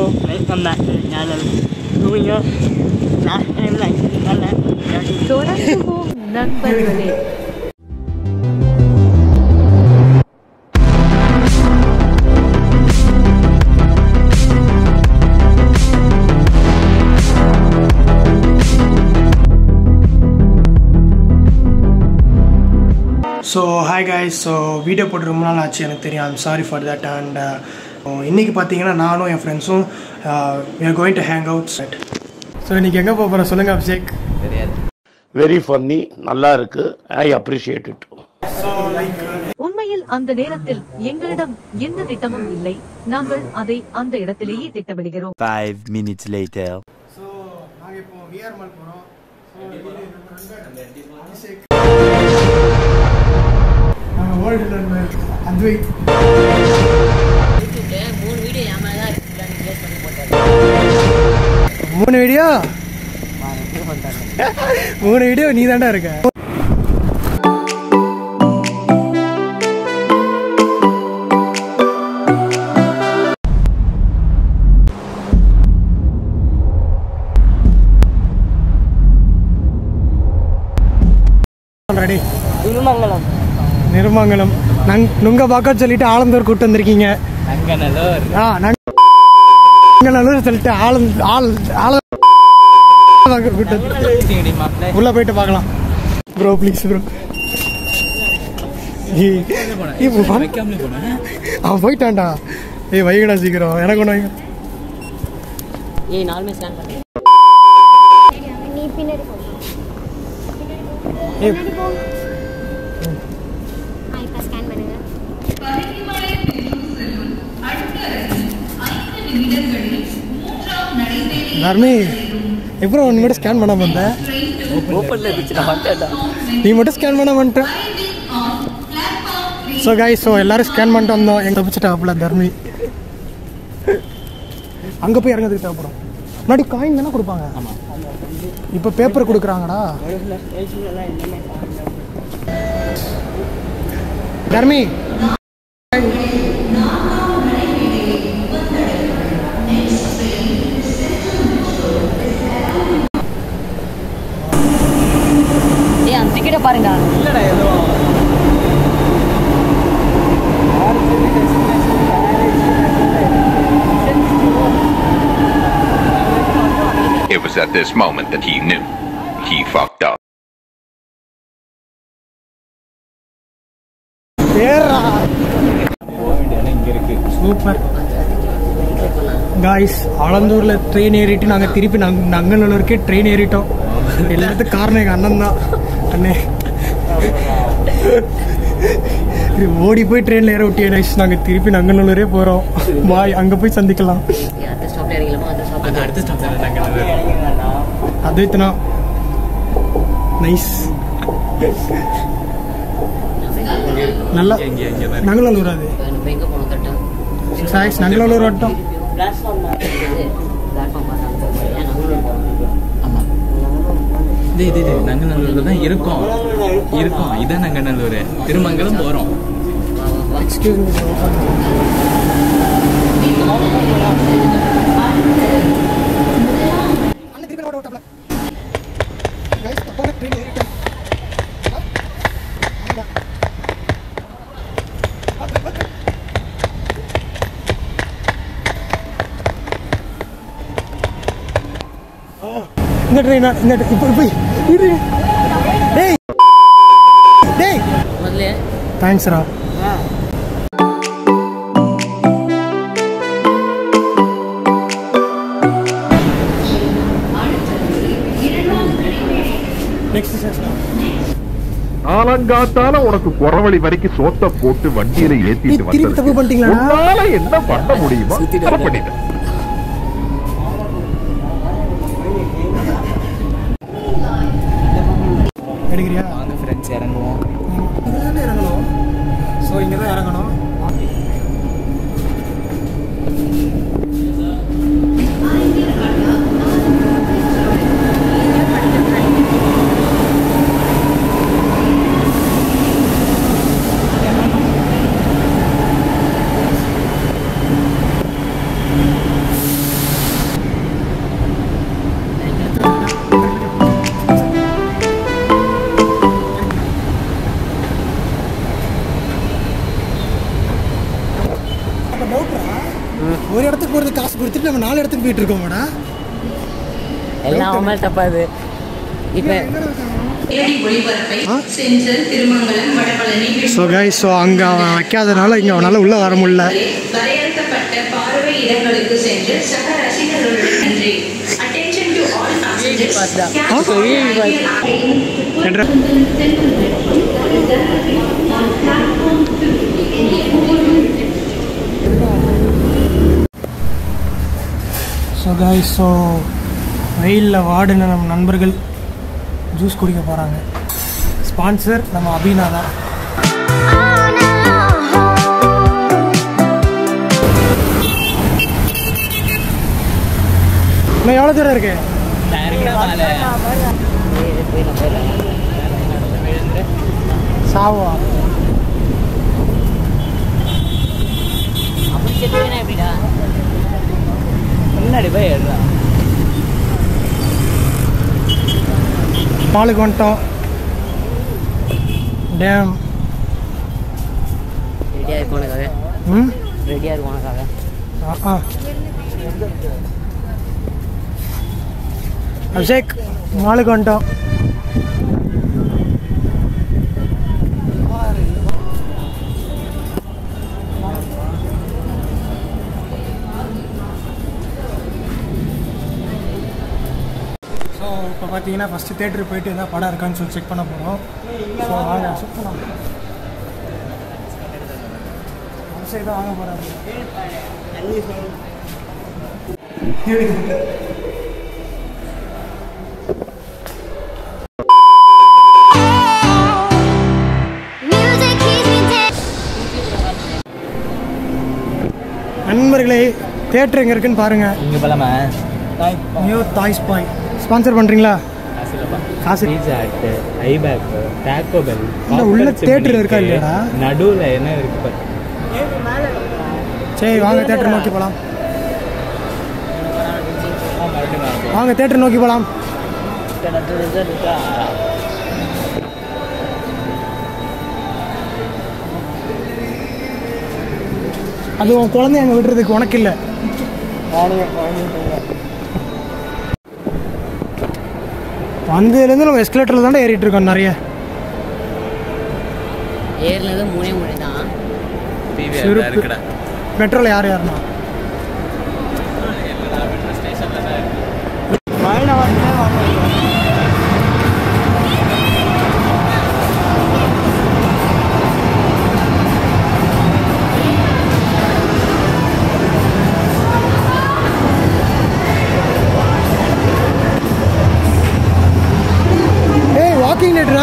welcome back to the channel. Doing your last time like this, தொடங்குவோம் நண்பர்களே so hi guys so video போட்டு ரொம்ப நாள் ஆச்சு எனக்கு தெரியும் I'm sorry for that and இன்றைக்கி பார்த்தீங்கன்னா நானும் என் ஃப்ரெண்ட்ஸும் we are going to hang out set so இன்றைக்கி எங்கே போக போகிறோம் சொல்லுங்கள் அபிஷேக் வெரி ஃபன்னி நல்லா இருக்கு ஐ அப்ரிஷியேட் இட் உண்மையில் அந்த நேரத்தில் எங்களிடம் எந்த திட்டமும் இல்லை நாங்கள் அதை அந்த இடத்திலேயே திட்டமிடுகிறோம் Five minutes later. ஸோ நாங்கள் இப்போ விஆர் மால் போகிறோம் நாங்கள் ஓல்டு நண்பர் அத்வைத் மூணு வீடியோ மூணு வீடியோ நீ தாண்டா இருக்க ரெடி Irumangala. நிர்மங்கலம் நங் நுங்க பார்க்க சொல்லிட்டு ஆலந்தூர் கூட்டு வந்திருக்கீங்க ஆ நங்கநல்லூர் சொல்லிட்டு ஆலந்த ஆள் ஆல கூட்டு வந்து- உள்ள போயிட்டு பார்க்கலாம் ப்ரோ ப்ளீஸ் ப்ரோ அவன் போயிட்டான்டா ஏய் வைகடா சீக்கிரம் எனக்கு ஒன்று வைங்க ஏய் நாலுமே ஸ்கேன் பண்ணு நீ பின்னாடி போ ஏய் பின்னாடி போ ஆ இப்போ ஸ்கேன் பண்ணுங்க தர்மி எப்போ நீ மட்டும் ஸ்கேன் பண்ணாம வந்த ஓப்பன்ல இருந்துச்சு நான் வந்துட்டேன்டா நீ மட்டும் ஸ்கேன் பண்ண வந்துட்டேன் ஸோ காய் ஸோ எல்லாரும் ஸ்கேன் பண்ணிட்டு வந்தோம் எங்க தப்பிச்சிட்டாப்புல தர்மி அங்கே போய் இறங்கிறதுக்கு தேவைப்படும் முன்னாடி காயின் தானே கொடுப்பாங்க இப்போ பேப்பர் கொடுக்குறாங்கடா தர்மி ஏய் அந்த டிக்கெட்டை பாருங்க It was at this moment that he knew. He fucked up. ஏறா சூப்பர் காய்ஸ் ஆலந்தூர்ல ட்ரெயின் ஏறிட்டு நாங்க திருப்பி நாங்க நங்கநல்லூருக்கே ட்ரெயின் ஏறிட்டோம் எல்லாத்துக்கும் காரணம் எங்க அண்ணன் தான் அண்ணே இது ஓடி போய் ட்ரெயின்ல ஏற விட்டியே நைஸ் நாங்க திருப்பி நங்கநல்லூரே போறோம் பாய் அங்க போய் சந்திக்கலாம் அடுத்த ஸ்டாப்ல இறங்கலாமா அடுத்த ஸ்டாப்ல அத்வைத்தனா நைஸ் நல்லா நங்கநல்லூர் அது நம்ம எங்க போனோம் கரெக்டா சாய்ஸ் நங்கநல்லூர் வட்டம் பிளாட்ஃபார்ம் பிளாட்ஃபார்ம் பார்த்தா ஏன் நம்மளும் போனோம் இது இது இது நங்கநல்லூர்ல தான் இருக்கோம் இருக்கோம் இதான் நங்கநல்லூர் திருமங்கலம் போறோம் எக்ஸ்கியூஸ் மீ இந்த ட்ரெயின் இந்த இப்போ இப்போ இரு டேய் டேய் முதல்ல தேங்க்ஸ்ரா நெக்ஸ்ட் ஸ்டேஷன் காலங்காத்தால உனக்கு குறவழி வரைக்கும் சோத்த போட்டு வண்டியில ஏத்திட்டு திருப்பி தப்பு வந்தது பண்ணிட்டீங்களா உன்னால என்ன பண்ண முடியுமோ அதை பண்ணிட்டேன் எடுக்கிறியா வாங்க ஃப்ரெண்ட்ஸ் இறங்குவோம் இங்கே தான் இறங்கணும் ஸோ இங்கே தான் இறங்கணும் அப்போ டவுட்ரா ஒரு இடத்துக்கு போகிறது காசு கொடுத்துட்டு நம்ம நாலு இடத்துக்கு போயிட்டு இருக்கோமாடா எல்லாம் அவன் மேல தப்பாது இப்போ செஞ்சல் Thirumangalam Vadapalani so guys so அங்கே அவன் வைக்காதனால இங்கே அவனால் உள்ளே வர முடியல வரையறுக்கப்பட்ட பார்வை இடங்களுக்கு சென்று சக ரசிகர்களுடன் நன்றி அட்டென்ஷன் டு ஆல் என்ற ஸோ கைஸ் ஸோ வெயிலில் வாடின நம்ம நண்பர்கள் ஜூஸ் குடிக்க போகிறாங்க ஸ்பான்சர் நம்ம அபினா தான் இன்னும் எவ்வளோ தூரம் இருக்கு சாவா அப்படி செத்துவேனா எப்படிடா முன்னாடி போய் ஏறுறா மாலுக்கு வந்துட்டோம் டேம் ரெடியாக இருக்கும் உனக்காக ம் ரெடியாக இருக்கும் உனக்காக ஆ அபிஷேக் மாலுக்கு வந்துட்டோம் ஸோ இப்போ பார்த்தீங்கன்னா ஃபஸ்ட்டு தேட்டருக்கு போயிட்டு எதாவது படம் இருக்கான்னு சொல்லி செக் பண்ண போகிறோம் ஸோ வாங்க செக் பண்ணலாம் அபிஷேக் தான் வாங்க போகிறாரு நண்பர்களே தேட்டர் எங்கே இருக்குன்னு பாருங்கள் இங்கே போலாமா நியூ தாய்ஸ் பாய் ஸ்பான்சர் பண்ணுறீங்களா காசு பீஸா ஹட் ஐபேக் டாக்கோ பெல் இல்ல, உள்ள theatre இருக்கா இல்லையாடா? நடுவில் என்ன இருக்கு பாரு சரி வாங்க தேட்டர் நோக்கி போகலாம் ஆ, மறுபடியும் வாங்க. வாங்க தேட்டர் நோக்கி போகலாம் அது உன் குழந்தைய அங்கே விடுறதுக்கு உனக்கு இல்லை வந்ததுலேருந்து நம்ம எஸ்கலேட்டரில் தானே ஏறிட்டு இருக்கோம் நிறைய ஏறினது மூணே மூணு தான் டிவி சிறப்பு. அதான் இருக்குடா மெட்ரோவில் யார் யாருனா ஸ்டேஷனில் தான் இருக்கு ஏய் வாக்கிங் தேட்டரா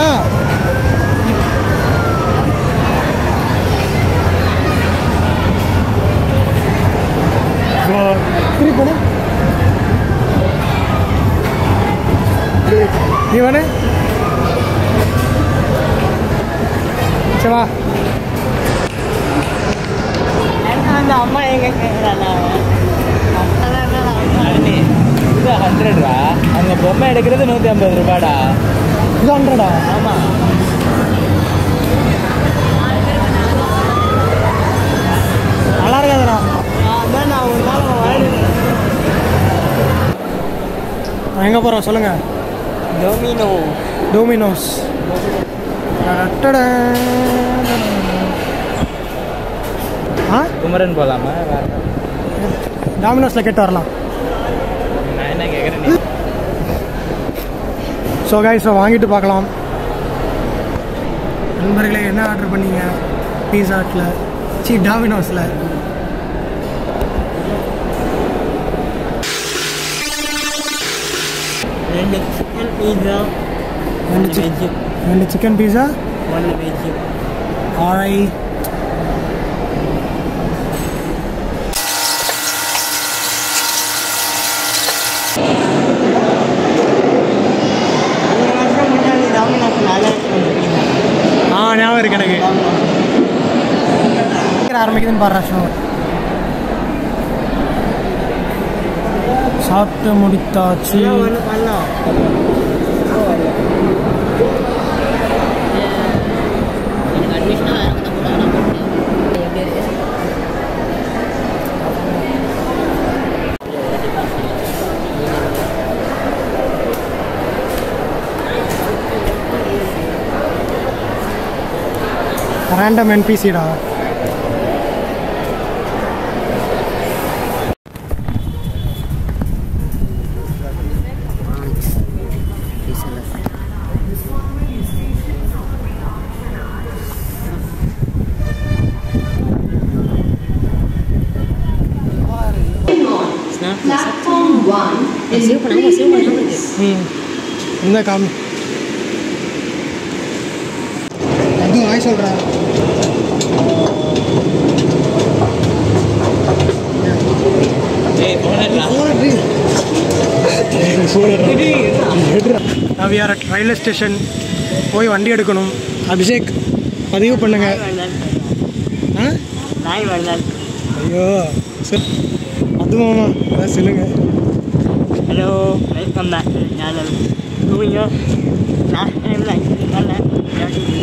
திருப்பி போடு நீ வேணே சரி வா அந்த அம்மா எங்க கேட்குறாங்க அண்ணே, இது ஹண்ட்ரட்ரா அங்கே பொம்மை எடுக்கிறது நூற்றி ஐம்பது ரூபாடா இது ஹண்ட்ரடா ஆமாம் நல்லா இருக்காதுடா அதான் நான் ஒரு நாள் வாழ் எங்கே போகிறோம் சொல்லுங்கள் டொமினோ டோமினோஸ் ஆ குமரன் போகலாமா வேற டாமினோஸில் கேட்டு வரலாம் நான் என்ன கேட்குறேன் நீ ஸோ கைஸ் வாங்கிட்டு பார்க்கலாம் நண்பர்களே என்ன ஆர்டர் பண்ணீங்க பீஸா ஹட்டில் சி டாமினோஸில் ரெண்டு சிக்கன் பீஸா ரெண்டு சிக் வெஜ்ஜு ரெண்டு சிக்கன் பீஸா ஒன்று வெஜ்ஜு ஆரை மூணு வருஷம் முன்னாடி டாமினோஸ் நல்லா இருக்கு ஆ ஞாபகம் இருக்கு எனக்கு சீக்கிரம் ஆரம்பிக்குதுன்னு பாடுறா ஷோ சாப்பிட்டு முடித்தாச்சு ஒன்று பண்ணோம் எனக்கு அட்மிஷனாக எப்படி இருக்கு ரேண்டம் என்பிசிடா Platform 1 is minutes. ம் இந்த காமி அது வாய் சொல்கிறா we are at railway station போய் வண்டி எடுக்கணும் அபிஷேக் பதிவு பண்ணுங்க ஆ நாய் வரலாறு ஐயோ சரி அது மாமா அதான் சொல்லுங்க hello welcome back to channel doing last டைமில் வரல